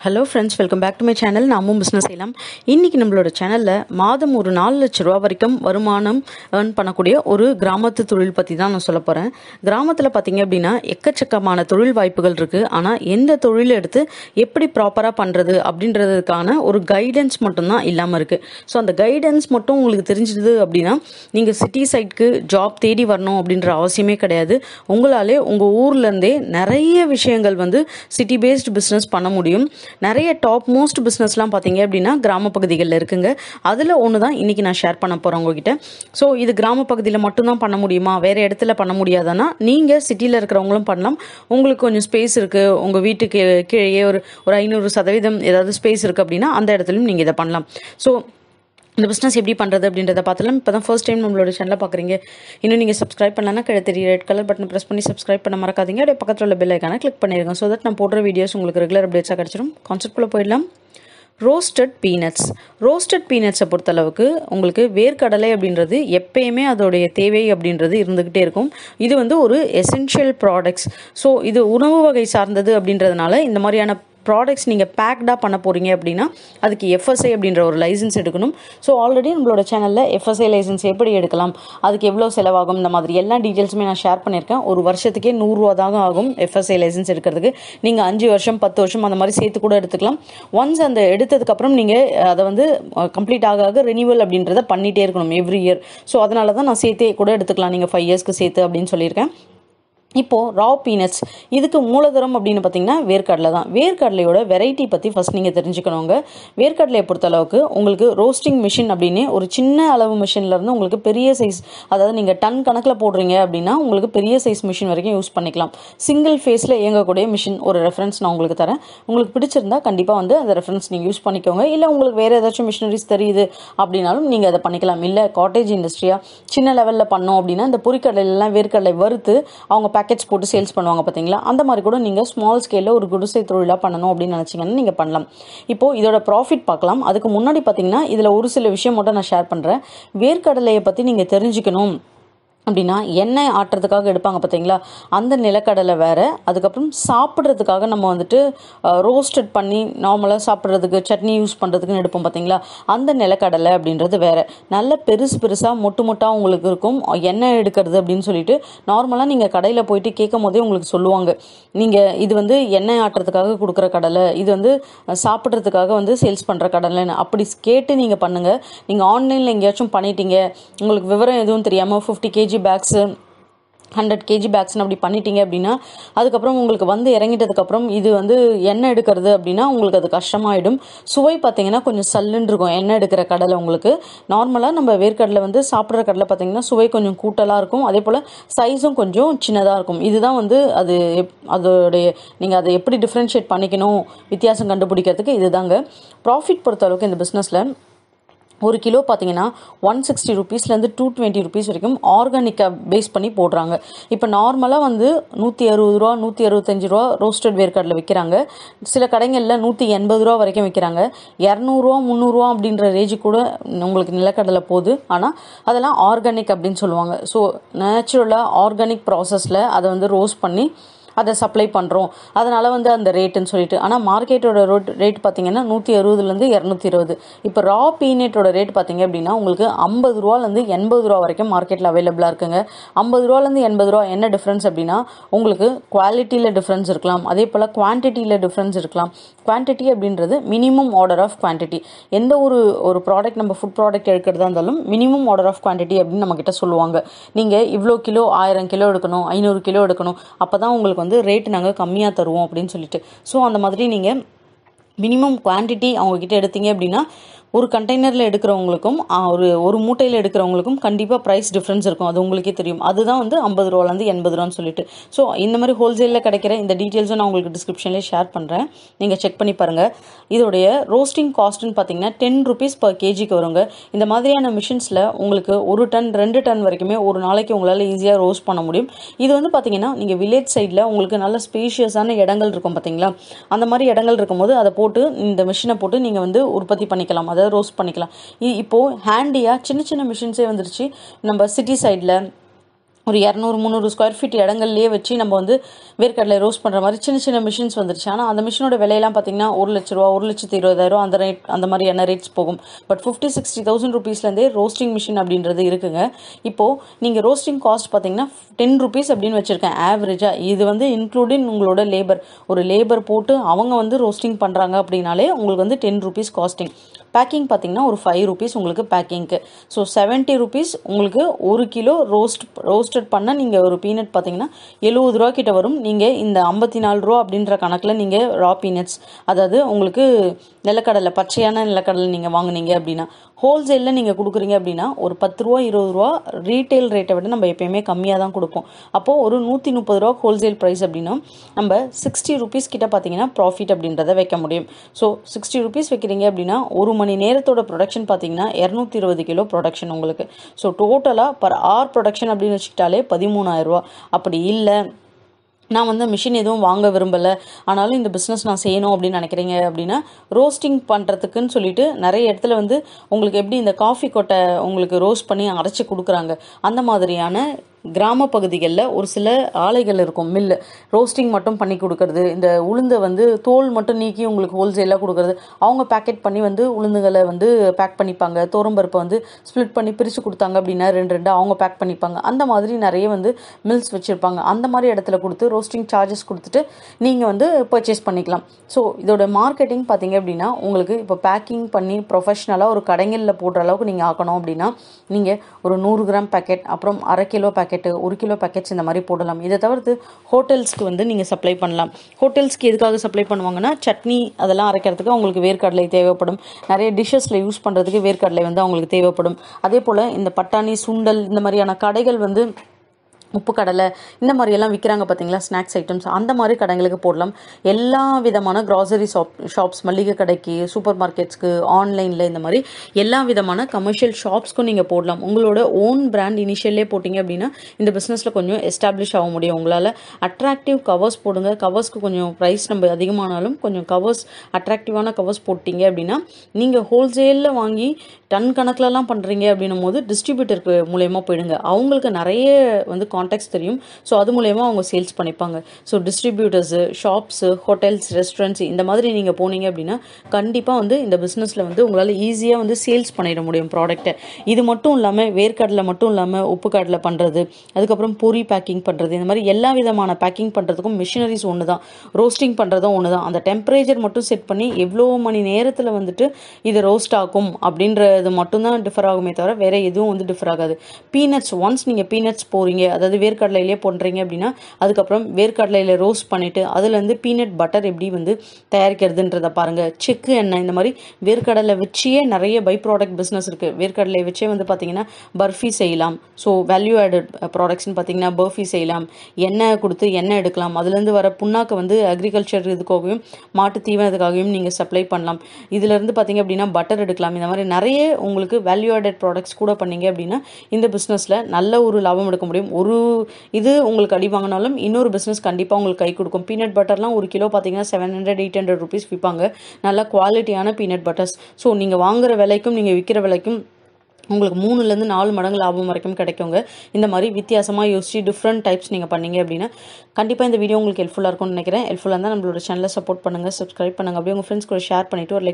hello friends welcome back to my channel நாமும் business செய்யலாம் இன்றைக்கி நம்மளோட சேனலில் மாதம் ஒரு நாலு லட்ச ரூபா வரைக்கும் வருமானம் ஏர்ன் பண்ணக்கூடிய ஒரு கிராமத்து தொழில் பற்றி தான் நான் சொல்ல போகிறேன் கிராமத்தில் பார்த்தீங்க அப்படின்னா எக்கச்சக்கமான தொழில் வாய்ப்புகள் இருக்குது ஆனால் எந்த தொழில் எடுத்து எப்படி ப்ராப்பராக பண்ணுறது அப்படின்றதுக்கான ஒரு கைடன்ஸ் மட்டும்தான் இல்லாமல் இருக்குது ஸோ அந்த கைடன்ஸ் மட்டும் உங்களுக்கு தெரிஞ்சுது அப்படின்னா நீங்கள் சிட்டி சைட்க்கு ஜாப் தேடி வரணும் அப்படின்ற அவசியமே கிடையாது உங்களாலே உங்கள் ஊர்லேருந்தே நிறைய விஷயங்கள் வந்து சிட்டி பேஸ்ட் பிஸ்னஸ் பண்ண முடியும் நிறைய டாப் மோஸ்ட் பிஸ்னஸ்லாம் பார்த்தீங்க அப்படின்னா கிராம பகுதிகளில் இருக்குங்க அதில் ஒன்று தான் இன்றைக்கி நான் ஷேர் பண்ண போகிறேன் உங்ககிட்ட ஸோ இது கிராம பகுதியில் மட்டும்தான் பண்ண முடியுமா வேறு இடத்துல பண்ண முடியாதானா நீங்கள் சிட்டியில் இருக்கிறவங்களும் பண்ணலாம் உங்களுக்கு கொஞ்சம் ஸ்பேஸ் இருக்குது உங்கள் வீட்டுக்கு கீழே ஒரு ஒரு ஐநூறு சதவீதம் ஏதாவது ஸ்பேஸ் இருக்குது அப்படின்னா அந்த இடத்துலையும் நீங்கள் இதை பண்ணலாம் ஸோ இந்த பிஸ்னஸ் எப்படி பண்ணுறது அப்படின்றத பார்த்துலாம் இப்போ தான் ஃபர்ஸ்ட் டைம் நம்மளோட சேனலை பார்க்குறீங்க இன்னும் நீங்கள் சப்ஸ்கிரைப் பண்ணலன்னா கீழே தெரிய ரெட் கலர் பட்டன் ப்ரெஸ் பண்ணி சப்ஸ்கிரைப் பண்ண மறக்காதீங்க அப்படியே பக்கத்தில் உள்ள பெல் ஐக்கான கிளிக் பண்ணிடுங்க ஸோ தட் நான் போடுற வீடியோஸ் உங்களுக்கு ரெகுலர் அப்டேட்ஸாக கிடச்சிடும் கான்செப்ட்குள்ளே போயிடலாம் ரோஸ்டட் பீனட்ஸ் ரோஸ்டட் பீனட்ஸை பொறுத்தளவுக்கு உங்களுக்கு வேர்க்கடலை அப்படின்றது எப்பயுமே அதோடைய தேவை அப்படின்றது இருந்துக்கிட்டே இருக்கும் இது வந்து ஒரு எசென்ஷியல் ப்ராடக்ட்ஸ் ஸோ இது உணவு வகை சார்ந்தது அப்படின்றதுனால இந்த மாதிரியான ப்ராடக்ட்ஸ் நீங்கள் பேக்டாக பண்ண போகிறீங்க அப்படின்னா அதுக்கு எஃப்எஸ்ஐ அப்படின்ற ஒரு லைசன்ஸ் எடுக்கணும் ஸோ ஆல்ரெடி நம்மளோட சேனலில் எஃப்எஸ்ஐ லைசன்ஸ் எப்படி எடுக்கலாம் அதுக்கு எவ்வளோ செலவாகும் இந்த மாதிரி எல்லா டீட்டெயில்ஸுமே நான் ஷேர் பண்ணியிருக்கேன் ஒரு வருஷத்துக்கே நூறுரூவா தாங்க ஆகும் எஃப்எஸ்ஐ லைசன்ஸ் எடுக்கிறதுக்கு நீங்கள் அஞ்சு வருஷம் பத்து வருஷம் அந்த மாதிரி சேர்த்து கூட எடுத்துக்கலாம் ஒன்ஸ் அந்த எடுத்ததுக்கப்புறம் நீங்கள் அதை வந்து கம்ப்ளீட் ஆக ஆக ரினியூவல் அப்படின்றத பண்ணிகிட்டே இருக்கணும் எவ்ரி இயர் ஸோ அதனால தான் நான் சேர்த்தே கூட எடுத்துக்கலாம் நீங்கள் ஃபைவ் இயர்ஸ்க்கு சேர்த்து அப்படின்னு சொல்லியிருக்கேன் இப்போது ரா பீனட்ஸ் இதுக்கு மூலதனம் அப்படின்னு பார்த்தீங்கன்னா வேர்க்கடலை தான் வேர்க்கடலையோட வெரைட்டி பற்றி ஃபஸ்ட் நீங்கள் தெரிஞ்சுக்கணுங்க வேர்க்கடலையை பொறுத்தளவுக்கு உங்களுக்கு ரோஸ்டிங் மிஷின் அப்படின்னு ஒரு சின்ன அளவு மிஷின்லேருந்து உங்களுக்கு பெரிய சைஸ் அதாவது நீங்கள் டன் கணக்கில் போடுறீங்க அப்படின்னா உங்களுக்கு பெரிய சைஸ் மிஷின் வரைக்கும் யூஸ் பண்ணிக்கலாம் சிங்கிள் ஃபேஸில் இயங்கக்கூடிய மிஷின் ஒரு ரெஃபரன்ஸ் நான் உங்களுக்கு தரேன் உங்களுக்கு பிடிச்சிருந்தா கண்டிப்பாக வந்து அந்த ரெஃபரன்ஸ் நீங்கள் யூஸ் பண்ணிக்கோங்க இல்லை உங்களுக்கு வேறு ஏதாச்சும் மிஷினரிஸ் தெரியுது அப்படின்னாலும் நீங்கள் அதை பண்ணிக்கலாம் இல்லை காட்டேஜ் இண்டஸ்ட்ரியாக சின்ன லெவலில் பண்ணோம் அப்படின்னா இந்த பொறிக்கடலைலாம் வேர்க்கடலை வறுத்து அவங்க பேக்கெட்ஸ் போட்டு சேல்ஸ் பண்ணுவாங்க பார்த்தீங்களா அந்த மாதிரி கூட நீங்கள் ஸ்மால் ஸ்கேலில் ஒரு குடிசை தொழிலாக பண்ணணும் அப்படின்னு நினச்சிங்கன்னா நீங்கள் பண்ணலாம் இப்போது இதோட ப்ராஃபிட் பார்க்கலாம் அதுக்கு முன்னாடி பார்த்தீங்கன்னா இதில் ஒரு சில விஷயம் மட்டும் நான் ஷேர் பண்ணுறேன் வேர்க்கடலையை பற்றி நீங்கள் தெரிஞ்சுக்கணும் அப்படின்னா எண்ணெய் ஆட்டுறதுக்காக எடுப்பாங்க பார்த்தீங்களா அந்த நிலக்கடலை வேறு அதுக்கப்புறம் சாப்பிட்றதுக்காக நம்ம வந்துட்டு ரோஸ்டட் பண்ணி நார்மலாக சாப்பிட்றதுக்கு சட்னி யூஸ் பண்ணுறதுக்குன்னு எடுப்போம் பார்த்தீங்களா அந்த நிலக்கடலை அப்படின்றது வேறு நல்ல பெருசு பெருசாக மொட்டு மொட்டாக உங்களுக்கு இருக்கும் எண்ணெய் எடுக்கிறது அப்படின்னு சொல்லிட்டு நார்மலாக நீங்கள் கடையில் போயிட்டு கேட்கும் போதே உங்களுக்கு சொல்லுவாங்க நீங்கள் இது வந்து எண்ணெய் ஆட்டுறதுக்காக கொடுக்குற கடலை இது வந்து சாப்பிட்றதுக்காக வந்து சேல்ஸ் பண்ணுற கடலைன்னு அப்படி கேட்டு நீங்கள் பண்ணுங்கள் நீங்கள் ஆன்லைனில் எங்கேயாச்சும் பண்ணிட்டீங்க உங்களுக்கு விவரம் எதுவும் தெரியாமல் fifty KG KG bags hundred KG பேக்ஸ்னு அப்படி பண்ணிட்டீங்க அப்படின்னா அதுக்கப்புறம் உங்களுக்கு வந்து இறங்கிட்டதுக்கப்புறம் இது வந்து எண்ணெய் எடுக்கிறது அப்படின்னா உங்களுக்கு அது கஷ்டமாயிடும் சுவை பார்த்தீங்கன்னா கொஞ்சம் சல்லுன்னு இருக்கும் எண்ணெய் எடுக்கிற கடலை உங்களுக்கு நார்மலாக நம்ம வேர்க்கடலை வந்து சாப்பிட்ற கடலை பார்த்தீங்கன்னா சுவை கொஞ்சம் கூட்டலாக இருக்கும் அதே போல் சைஸும் கொஞ்சம் சின்னதாக இருக்கும் இதுதான் வந்து அது அதோடைய நீங்கள் அதை எப்படி டிஃப்ரென்ஷியேட் பண்ணிக்கணும் வித்தியாசம் கண்டுபிடிக்கிறதுக்கு இதுதாங்க ப்ராஃபிட் பொறுத்த அளவுக்கு இந்த பிஸ்னஸில் ஒரு கிலோ பார்த்தீங்கன்னா ஒன் சிக்ஸ்டி ருபீஸ்லேருந்து டூ டுவெண்ட்டி ருபீஸ் வரைக்கும் ஆர்கானிக்காக பேஸ் பண்ணி போடுறாங்க இப்போ நார்மலாக வந்து நூற்றி அறுபது ரூபா நூற்றி அறுபத்தஞ்சு ரூபா ரோஸ்டட் வேர்க்கடலை விற்கிறாங்க சில கடைகளில் நூற்றி எண்பது ரூபா வரைக்கும் விற்கிறாங்க இரநூறுவா முந்நூறுரூவா அப்படின்ற ரேஞ்சு கூட உங்களுக்கு நிலக்கடலை போகுது ஆனால் அதெல்லாம் ஆர்கானிக் அப்படின்னு சொல்லுவாங்க ஸோ நேச்சுரலாக ஆர்கானிக் ப்ராசஸில் அதை வந்து ரோஸ்ட் பண்ணி அதை சப்ளை பண்ணுறோம் அதனால் வந்து அந்த ரேட்டுன்னு சொல்லிட்டு ஆனால் மார்க்கெட்டோட ரோட் ரேட் பார்த்தீங்கன்னா நூற்றி அறுபதுலேருந்து இரநூத்தி இருபது இப்போ ரா பீனட்டோட ரேட் பார்த்தீங்க அப்படின்னா உங்களுக்கு ஐம்பது ரூபாலேருந்து எண்பது ரூபா வரைக்கும் மார்க்கெட்டில் அவைலபிளாக இருக்குங்க ஐம்பது ரூபாலேருந்து எண்பது ரூபா என்ன டிஃப்ரென்ஸ் அப்படின்னா உங்களுக்கு குவாலிட்டியில் டிஃப்ரென்ஸ் இருக்கலாம் அதே போல் குவான்டிட்டியில் டிஃப்ரென்ஸ் இருக்கலாம் குவான்டிட்டி அப்படின்றது மினிமம் ஆர்டர் ஆஃப் குவான்டிட்டி எந்த ஒரு ஒரு ப்ராடக்ட் நம்ம ஃபுட் ப்ராடக்ட் எடுக்கிறதா இருந்தாலும் மினிமம் ஆர்டர் ஆஃப் குவான்டிட்டி அப்படின்னு நம்மக்கிட்ட சொல்லுவாங்க நீங்கள் இவ்வளோ கிலோ ஆயிரம் கிலோ எடுக்கணும் ஐநூறு கிலோ எடுக்கணும் அப்போ தான் உங்களுக்கு வந்து ரேட் நாங்கள் கம்மியாக தருவோம் அப்படின்னு சொல்லிட்டு ஸோ அந்த மாதிரி நீங்கள் மினிமம் குவான்டிட்டி அவங்கக்கிட்ட எடுத்தீங்க அப்படின்னா ஒரு கண்டெய்னரில் எடுக்கிறவங்களுக்கும் ஒரு ஒரு மூட்டையில் எடுக்கிறவங்களுக்கும் கண்டிப்பாக ப்ரைஸ் டிஃப்ரென்ஸ் இருக்கும் அது உங்களுக்கே தெரியும் அதுதான் வந்து ஐம்பது ரூபாலேருந்து எண்பது ரூபான்னு சொல்லிட்டு ஸோ இந்த மாதிரி ஹோல்சேலில் கிடைக்கிற இந்த டீட்டெயில்ஸும் நான் உங்களுக்கு டிஸ்கிரிப்ஷன்லேயே ஷேர் பண்ணுறேன் நீங்கள் செக் பண்ணி பாருங்கள் இதோடைய ரோஸ்டிங் காஸ்ட்டுன்னு பார்த்தீங்கன்னா டென் ருபீஸ் பர் கேஜிக்கு வருங்க இந்த மாதிரியான மிஷின்ஸில் உங்களுக்கு ஒரு டன் ரெண்டு டன் வரைக்குமே ஒரு நாளைக்கு உங்களால் ஈஸியாக ரோஸ்ட் பண்ண முடியும் இது வந்து பார்த்தீங்கன்னா நீங்கள் வில்லேஜ் சைடில் உங்களுக்கு நல்ல ஸ்பேஷியஸான இடங்கள் இருக்கும் பார்த்தீங்களா அந்த மாதிரி இடங்கள் இருக்கும்போது அதை போட்டு இந்த மிஷினை போட்டு நீங்கள் வந்து உற்பத்தி பண்ணிக்கலாம் அதை ரோஸ்ட் பண்ணிக்கலாம் இப்போது ஹேண்டியாக சின்ன சின்ன மிஷின்ஸே வந்துருச்சு நம்ம சிட்டி சைடில் ஒரு இரநூறு முந்நூறு ஸ்கொயர் ஃபீட் இடங்கள்லேயே வச்சு நம்ம வந்து வேர்க்கடலை ரோஸ்ட் பண்ணுற மாதிரி சின்ன சின்ன மிஷின்ஸ் வந்துருச்சு ஆனால் அந்த மிஷினோட விலையெல்லாம் பார்த்தீங்கன்னா ஒரு லட்ச ரூபா ஒரு லட்சத்தி இருபதாயிரம் அந்த ரேட் அந்த மாதிரியான ரேட்ஸ் போகும் பட் ஃபிஃப்டி சிக்ஸ்டி தௌசண்ட் ருபீஸ்லேருந்தே ரோஸ்டிங் மிஷின் அப்படின்றது இருக்குங்க இப்போது நீங்கள் ரோஸ்டிங் காஸ்ட் பார்த்தீங்கன்னா டென் ருபீஸ் அப்படின்னு வச்சுருக்கேன் ஆவரேஜாக இது வந்து இன்க்ளூடிங் உங்களோட லேபர் ஒரு லேபர் போட்டு அவங்க வந்து ரோஸ்டிங் பண்ணுறாங்க அப்படின்னாலே உங்களுக்கு வந்து டென் ருபீஸ் காஸ்டிங் பேக்கிங் பார்த்தீங்கன்னா ஒரு ஃபைவ் ருபீஸ் உங்களுக்கு பேக்கிங்க்கு ஸோ செவன்ட்டி ருபீஸ் உங்களுக்கு ஒரு கிலோ ரோஸ்ட் ரோஸ்டட் பண்ண நீங்கள் ஒரு பீனட் பார்த்தீங்கன்னா எழுபது ரூபா கிட்ட வரும் நீங்கள் இந்த ஐம்பத்தி நாலு ரூபா அப்படின்ற கணக்கில் நீங்கள் ரா பீனட்ஸ் அதாவது உங்களுக்கு நிலக்கடலை பச்சையான நிலக்கடலை நீங்கள் வாங்குனீங்க அப்படின்னா ஹோல்சேலில் நீங்கள் கொடுக்குறீங்க அப்படின்னா ஒரு பத்து ரூபா இருபது ரூபா ரீட்டைல் ரேட்டை விட நம்ம எப்பயுமே கம்மியாக தான் கொடுப்போம் அப்போது ஒரு நூற்றி முப்பது ரூபா ஹோல்சேல் ப்ரைஸ் அப்படின்னா நம்ம சிக்ஸ்டி ருபீஸ் கிட்ட பார்த்தீங்கன்னா ப்ராஃபிட் அப்படின்றத வைக்க முடியும் ஸோ சிக்ஸ்டி ருபீஸ் வைக்கிறீங்க அப்படின்னா ஒரு மணி நேரத்தோட ப்ரொடக்ஷன் பார்த்தீங்கன்னா இரநூத்தி இருபது கிலோ ப்ரொடக்ஷன் உங்களுக்கு ஸோ டோட்டலாக பர் ஆர் ப்ரொடக்ஷன் அப்படின்னு வச்சுக்கிட்டாலே பதிமூணாயிரம் ரூபா அப்படி இல்லை நான் வந்து மிஷின் எதுவும் வாங்க விரும்பலை ஆனாலும் இந்த பிஸ்னஸ் நான் செய்யணும் அப்படின்னு நினைக்கிறீங்க அப்படின்னா ரோஸ்டிங் பண்ணுறதுக்குன்னு சொல்லிட்டு நிறைய இடத்துல வந்து உங்களுக்கு எப்படி இந்த காஃபி கொட்டை உங்களுக்கு ரோஸ்ட் பண்ணி அரைச்சி கொடுக்குறாங்க அந்த மாதிரியான கிராம பகுதிகளில் ஒரு சில ஆலைகள் இருக்கும் மில்லு ரோஸ்டிங் மட்டும் பண்ணி கொடுக்கறது இந்த உளுந்தை வந்து தோல் மட்டும் நீக்கி உங்களுக்கு ஹோல்சேலாக கொடுக்கறது அவங்க பேக்கெட் பண்ணி வந்து உளுந்துகளை வந்து பேக் பண்ணிப்பாங்க தோரம்பருப்பை வந்து ஸ்ப்ளிட் பண்ணி பிரித்து கொடுத்தாங்க அப்படின்னா ரெண்டு ரெண்டு அவங்க பேக் பண்ணிப்பாங்க அந்த மாதிரி நிறைய வந்து மில்ஸ் வச்சுருப்பாங்க அந்த மாதிரி இடத்துல கொடுத்து ரோஸ்டிங் சார்ஜஸ் கொடுத்துட்டு நீங்கள் வந்து பர்ச்சேஸ் பண்ணிக்கலாம் ஸோ இதோட மார்க்கெட்டிங் பார்த்தீங்க அப்படின்னா உங்களுக்கு இப்போ பேக்கிங் பண்ணி ப்ரொஃபஷ்னலாக ஒரு கடைங்களில் போடுற அளவுக்கு நீங்கள் ஆக்கணும் அப்படின்னா நீங்கள் ஒரு நூறு கிராம் பேக்கெட் அப்புறம் அரை கிலோ பேக்கெட்டு ஒரு கிலோ பேக்கெட்ஸ் இந்த மாதிரி போடலாம் இதை தவிர்த்து ஹோட்டல்ஸ்க்கு வந்து நீங்கள் சப்ளை பண்ணலாம் ஹோட்டல்ஸ்க்கு எதுக்காக சப்ளை பண்ணுவாங்கன்னா சட்னி அதெல்லாம் அரைக்கிறதுக்கு அவங்களுக்கு வேர்க்கடலை தேவைப்படும் நிறைய டிஷ்ஷஸில் யூஸ் பண்ணுறதுக்கு வேர்க்கடலை வந்து அவங்களுக்கு தேவைப்படும் அதே போல் இந்த பட்டாணி சுண்டல் இந்த மாதிரியான கடைகள் வந்து உப்பு கடலை இந்த மாதிரியெல்லாம் விற்கிறாங்க பார்த்தீங்களா ஸ்நாக்ஸ் ஐட்டம்ஸ் அந்த மாதிரி கடைங்களுக்கு போடலாம் எல்லா விதமான கிராசரி ஷாப் ஷாப்ஸ் மளிகை கடைக்கு சூப்பர் மார்க்கெட்ஸ்க்கு ஆன்லைனில் இந்த மாதிரி எல்லா விதமான கமர்ஷியல் ஷாப்ஸ்க்கும் நீங்கள் போடலாம் உங்களோட ஓன் பிராண்ட் இனிஷியல்லே போட்டிங்க அப்படின்னா இந்த பிஸ்னஸில் கொஞ்சம் எஸ்டாப்ளிஷ் ஆக முடியும் உங்களால் அட்ராக்டிவ் கவர்ஸ் போடுங்க கவர்ஸ்க்கு கொஞ்சம் ப்ரைஸ் நம்ம அதிகமானாலும் கொஞ்சம் கவர்ஸ் அட்ராக்டிவான கவர்ஸ் போட்டிங்க அப்படின்னா நீங்கள் ஹோல்சேலில் வாங்கி டன் கணக்கிலலாம் பண்ணுறீங்க அப்படின்னும் போது டிஸ்ட்ரிபியூட்டருக்கு மூலயமா போயிடுங்க அவங்களுக்கு நிறைய வந்து கான்டாக்ட்ஸ் தெரியும் ஸோ அது மூலயமா அவங்க சேல்ஸ் பண்ணிப்பாங்க so distributors shops hotels restaurants இந்த மாதிரி நீங்கள் போனீங்க அப்படின்னா கண்டிப்பாக வந்து இந்த பிஸ்னஸில் வந்து உங்களால் ஈஸியாக வந்து சேல்ஸ் பண்ணிட முடியும் ப்ராடக்ட்டை இது மட்டும் இல்லாமல் வேர்க்கடலை மட்டும் இல்லாமல் உப்பு கடலை பண்ணுறது அதுக்கப்புறம் பொரி பேக்கிங் பண்ணுறது இந்த மாதிரி எல்லா விதமான பேக்கிங் பண்ணுறதுக்கும் மிஷினரிஸ் ஒன்று தான் ரோஸ்டிங் பண்ணுறதும் ஒன்று தான் அந்த டெம்பரேச்சர் மட்டும் செட் பண்ணி எவ்வளோ மணி நேரத்தில் வந்துட்டு இது ரோஸ்ட் ஆகும் அப்படின்றது மட்டும்தான் டிஃபர் ஆகுமே தவிர வேற எதுவும் வந்து டிஃபர் ஆகாது பீனட்ஸ் ஒன்ஸ் நீங்கள் பீனட்ஸ் போகிறீங்க அதாவது வேர்க்கடலையிலே பண்ணுறீங்க அப்படின்னா அதுக்கப்புறம் வேர்க்கடலையில் ரோஸ்ட் பண்ணிவிட்டு அதுலேருந்து பீனட் பட்டர் எப்படி வந்து தயாரிக்கிறதுன்றதை பாருங்கள் செக்கு எண்ணெய் இந்த மாதிரி வேர்க்கடலை வச்சியே நிறைய பை ப்ராடக்ட் பிஸ்னஸ் இருக்குது வேர்க்கடலை வச்சே வந்து பார்த்தீங்கன்னா பர்ஃபி செய்யலாம் ஸோ வேல்யூ ஆடட் ப்ராடக்ட்ஸ்னு பார்த்தீங்கன்னா பர்ஃபி செய்யலாம் எண்ணெய் கொடுத்து எண்ணெய் எடுக்கலாம் அதுலேருந்து வர புண்ணாக்கு வந்து அக்ரிகல்ச்சர் இதுக்காகவும் மாட்டு தீவனத்துக்காகவும் நீங்கள் சப்ளை பண்ணலாம் இதுலேருந்து பார்த்தீங்க அப்படின்னா பட்டர் எடுக்கலாம் இந்த மாதிரி நிறைய உங்களுக்கு வேல்யூ ஆடட் ப்ராடக்ட்ஸ் கூட பண்ணீங்க அப்படின்னா இந்த பிஸ்னஸில் நல்ல ஒரு லாபம் எடுக்க முடியும் ஒரு இது உங்களுக்கு அடி வாங்கினாலும் இன்னொரு பிஸ்னஸ் கண்டிப்பாக உங்களுக்கு கை கொடுக்கும் பீனட் பட்டர்லாம் ஒரு கிலோ பார்த்தீங்கன்னா seven hundred eight hundred rupees விற்பாங்க நல்ல குவாலிட்டியான பீனட் பட்டர்ஸ் ஸோ நீங்கள் வாங்குற விலைக்கும் நீங்கள் விற்கிற விலைக்கும் உங்களுக்கு மூணுலேருந்து நாலு மடங்கு லாபம் வரைக்கும் கிடைக்குங்க இந்த மாதிரி வித்தியாசமாக யோசிச்சு டிஃப்ரெண்ட் டைப்ஸ் நீங்கள் பண்ணீங்க அப்படின்னா கண்டிப்பாக இந்த வீடியோ உங்களுக்கு ஹெல்ப்ஃபுல்லாக இருக்கும்னு நினைக்கிறேன் ஹெல்ப்ஃபுல்லாக இருந்தால் நம்மளோட சேனலை சப்போர்ட் பண்ணுங்கள் சப்ஸ்கிரைப் பண்ணுங்கள் அப்படியே உங்கள் ஃப்ரெண்ட்ஸ் கூட ஷேர் பண்ணிவிட்டு ஒரு like